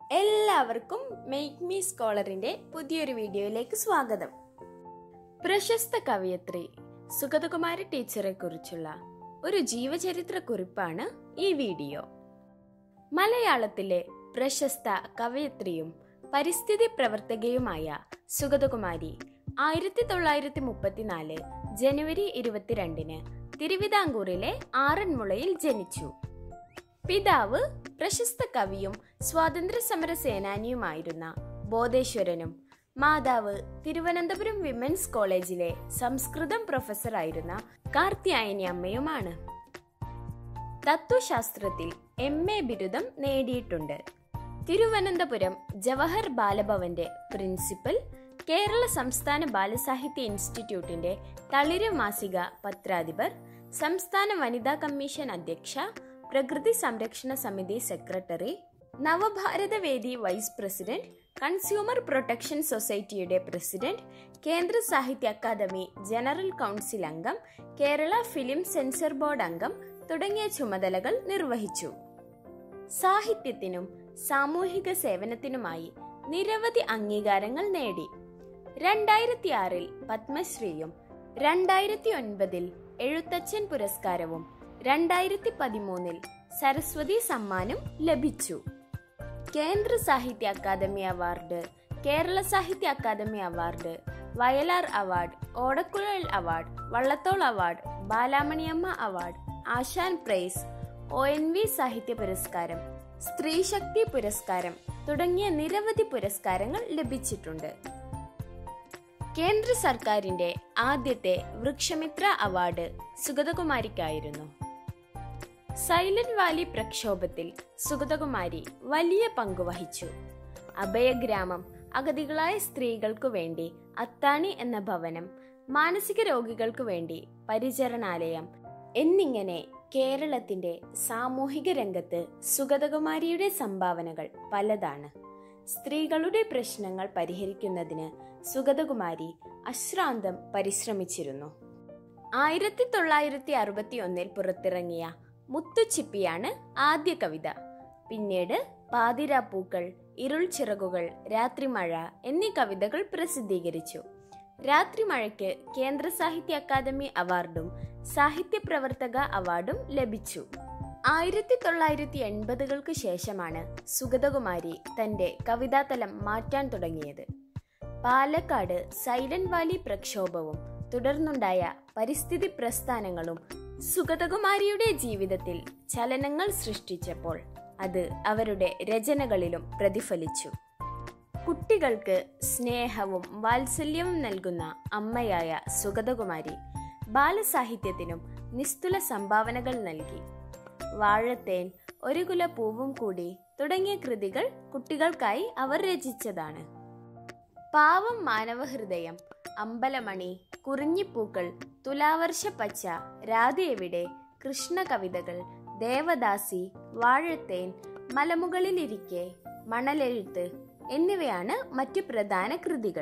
എല്ലാവർക്കും make me സ്കോളറിന്റെ പുതിയൊരു വീഡിയോയിലേക്ക് സ്വാഗതം പ്രശസ്ത കവയത്രി സുഗതകുമാരി ടീച്ചറെ കുറിച്ചുള്ള ഒരു ജീവചരിത്ര കുറിപ്പാണ് ഈ വീഡിയോ മലയാളത്തിലെ പ്രശസ്ത കവയത്രിയും പരിസ്ഥിതി പ്രവർത്തകയുമായ സുഗതകുമാരി ആയിരത്തി തൊള്ളായിരത്തി മുപ്പത്തിനാല് ജനുവരി ഇരുപത്തിരണ്ടിന് തിരുവിതാംകൂറിലെ ആറന്മുളയിൽ ജനിച്ചു പിതാവ് പ്രശസ്ത കവിയും സ്വാതന്ത്ര്യ സമര സേനാനിയുമായിരുന്ന ബോധേശ്വരനും മാതാവ് തിരുവനന്തപുരം വിമൻസ് കോളേജിലെ സംസ്കൃതം പ്രൊഫസറായിരുന്ന കാർത്തിയായനി അമ്മയുമാണ് തത്വശാസ്ത്രത്തിൽ എം എ ബിരുദം നേടിയിട്ടുണ്ട് തിരുവനന്തപുരം ജവഹർ ബാലഭവന്റെ പ്രിൻസിപ്പൽ കേരള സംസ്ഥാന ബാലസാഹിത്യ ഇൻസ്റ്റിറ്റ്യൂട്ടിന്റെ തളിര് മാസിക പത്രാധിപർ സംസ്ഥാന വനിതാ കമ്മീഷൻ അധ്യക്ഷ പ്രകൃതി സംരക്ഷണ സമിതി secretary Navabharatha Vedi vice president consumer protection സൊസൈറ്റിയുടെ president Kendra Sahitya academy general council അംഗം കേരള ഫിലിം സെൻസർ ബോർഡ് അംഗം തുടങ്ങിയ ചുമതലകൾ നിർവഹിച്ചു സാഹിത്യത്തിനും സാമൂഹിക സേവനത്തിനുമായി നിരവധി അംഗീകാരങ്ങൾ നേടി രണ്ടായിരത്തി ആറിൽ പത്മശ്രീയും രണ്ടായിരത്തി ഒൻപതിൽ എഴുത്തച്ഛൻ പുരസ്കാരവും രണ്ടായിരത്തി പതിമൂന്നിൽ സരസ്വതി സമ്മാനം ലഭിച്ചു കേന്ദ്ര Sahitya academy award Kerala Sahitya academy award Vayalar award Odakkuzhal award Vallathol award Balamaniamma award Asan prize O N V സാഹിത്യ പുരസ്കാരം സ്ത്രീശക്തി പുരസ്കാരം തുടങ്ങിയ നിരവധി പുരസ്കാരങ്ങൾ ലഭിച്ചിട്ടുണ്ട് കേന്ദ്ര സർക്കാരിന്റെ ആദ്യത്തെ വൃക്ഷമിത്ര അവാർഡ് സുഗതകുമാരിക്കായിരുന്നു സൈലന്റ് വാലി പ്രക്ഷോഭത്തിൽ സുഗതകുമാരി വലിയ പങ്കുവഹിച്ചു അഭയഗ്രാമം അഗതികളായ സ്ത്രീകൾക്കു വേണ്ടി അത്താണി എന്ന ഭവനം മാനസിക രോഗികൾക്കു വേണ്ടി പരിചരണാലയം എന്നിങ്ങനെ കേരളത്തിന്റെ സാമൂഹിക രംഗത്ത് സുഗതകുമാരിയുടെ സംഭാവനകൾ പലതാണ് സ്ത്രീകളുടെ പ്രശ്നങ്ങൾ പരിഹരിക്കുന്നതിന് സുഗതകുമാരി അശ്രാന്തം പരിശ്രമിച്ചിരുന്നു ആയിരത്തി തൊള്ളായിരത്തി അറുപത്തി ഒന്നിൽ പുറത്തിറങ്ങിയ മുത്തുച്ചിപ്പിയാണ് ആദ്യ കവിത പിന്നീട് പാതിരാപ്പൂക്കൾ ഇരുൾ ചിറകുകൾ രാത്രിമഴ എന്നീ കവിതകൾ പ്രസിദ്ധീകരിച്ചു രാത്രിമഴയ്ക്ക് കേന്ദ്ര സാഹിത്യ അക്കാദമി അവാർഡും സാഹിത്യ പ്രവർത്തക അവാർഡും ലഭിച്ചു ആയിരത്തി തൊള്ളായിരത്തി എൺപതുകൾക്ക് ശേഷമാണ് സുഗതകുമാരി തന്റെ കവിതാതലം മാറ്റാൻ തുടങ്ങിയത് പാലക്കാട് സൈലന്റ് വാലി പ്രക്ഷോഭവും തുടർന്നുണ്ടായ പരിസ്ഥിതി പ്രസ്ഥാനങ്ങളും സുഗതകുമാരിയുടെ ജീവിതത്തിൽ ചലനങ്ങൾ സൃഷ്ടിച്ചപ്പോൾ അത് അവരുടെ രചനകളിലും പ്രതിഫലിച്ചു കുട്ടികൾക്ക് സ്നേഹവും വാത്സല്യവും നൽകുന്ന അമ്മയായ സുഗതകുമാരി ബാലസാഹിത്യത്തിനും നിസ്തുല സംഭാവനകൾ നൽകി വാഴത്തേൻ ഒരു കുല പൂവും കൂടി തുടങ്ങിയ കൃതികൾ കുട്ടികൾക്കായി അവർ രചിച്ചതാണ് പാവം മാനവഹൃദയം അമ്പലമണി കുറിഞ്ഞിപ്പൂക്കൾ തുലാവർഷ പച്ച രാധയെവിടെ കൃഷ്ണ കവിതകൾ ദേവദാസി വാഴത്തേൻ മലമുകളിലിരിക്കെ മണലെഴുത്ത് എന്നിവയാണ് മറ്റു പ്രധാന കൃതികൾ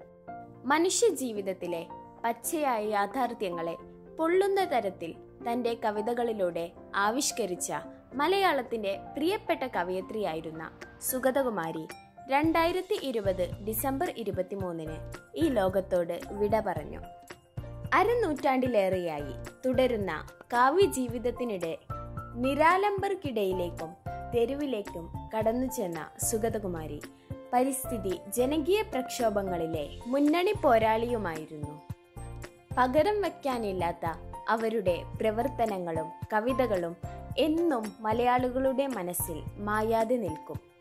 മനുഷ്യ ജീവിതത്തിലെ പച്ചയായ യാഥാർത്ഥ്യങ്ങളെ പൊള്ളുന്ന തരത്തിൽ തന്റെ കവിതകളിലൂടെ ആവിഷ്കരിച്ച മലയാളത്തിന്റെ പ്രിയപ്പെട്ട കവയത്രിയായിരുന്ന സുഗതകുമാരി രണ്ടായിരത്തി ഇരുപത് ഡിസംബർ ഇരുപത്തിമൂന്നിന് ഈ ലോകത്തോട് വിട പറഞ്ഞു അരനൂറ്റാണ്ടിലേറെയായി തുടരുന്ന കാവ്യ ജീവിതത്തിനിടെ നിരാലംബർക്കിടയിലേക്കും തെരുവിലേക്കും കടന്നു ചെന്ന സുഗതകുമാരി പരിസ്ഥിതി ജനകീയ പ്രക്ഷോഭങ്ങളിലെ മുന്നണി പോരാളിയുമായിരുന്നു പകരം വയ്ക്കാനില്ലാത്ത അവരുടെ പ്രവർത്തനങ്ങളും കവിതകളും എന്നും മലയാളികളുടെ മനസ്സിൽ മായാതെ നിൽക്കും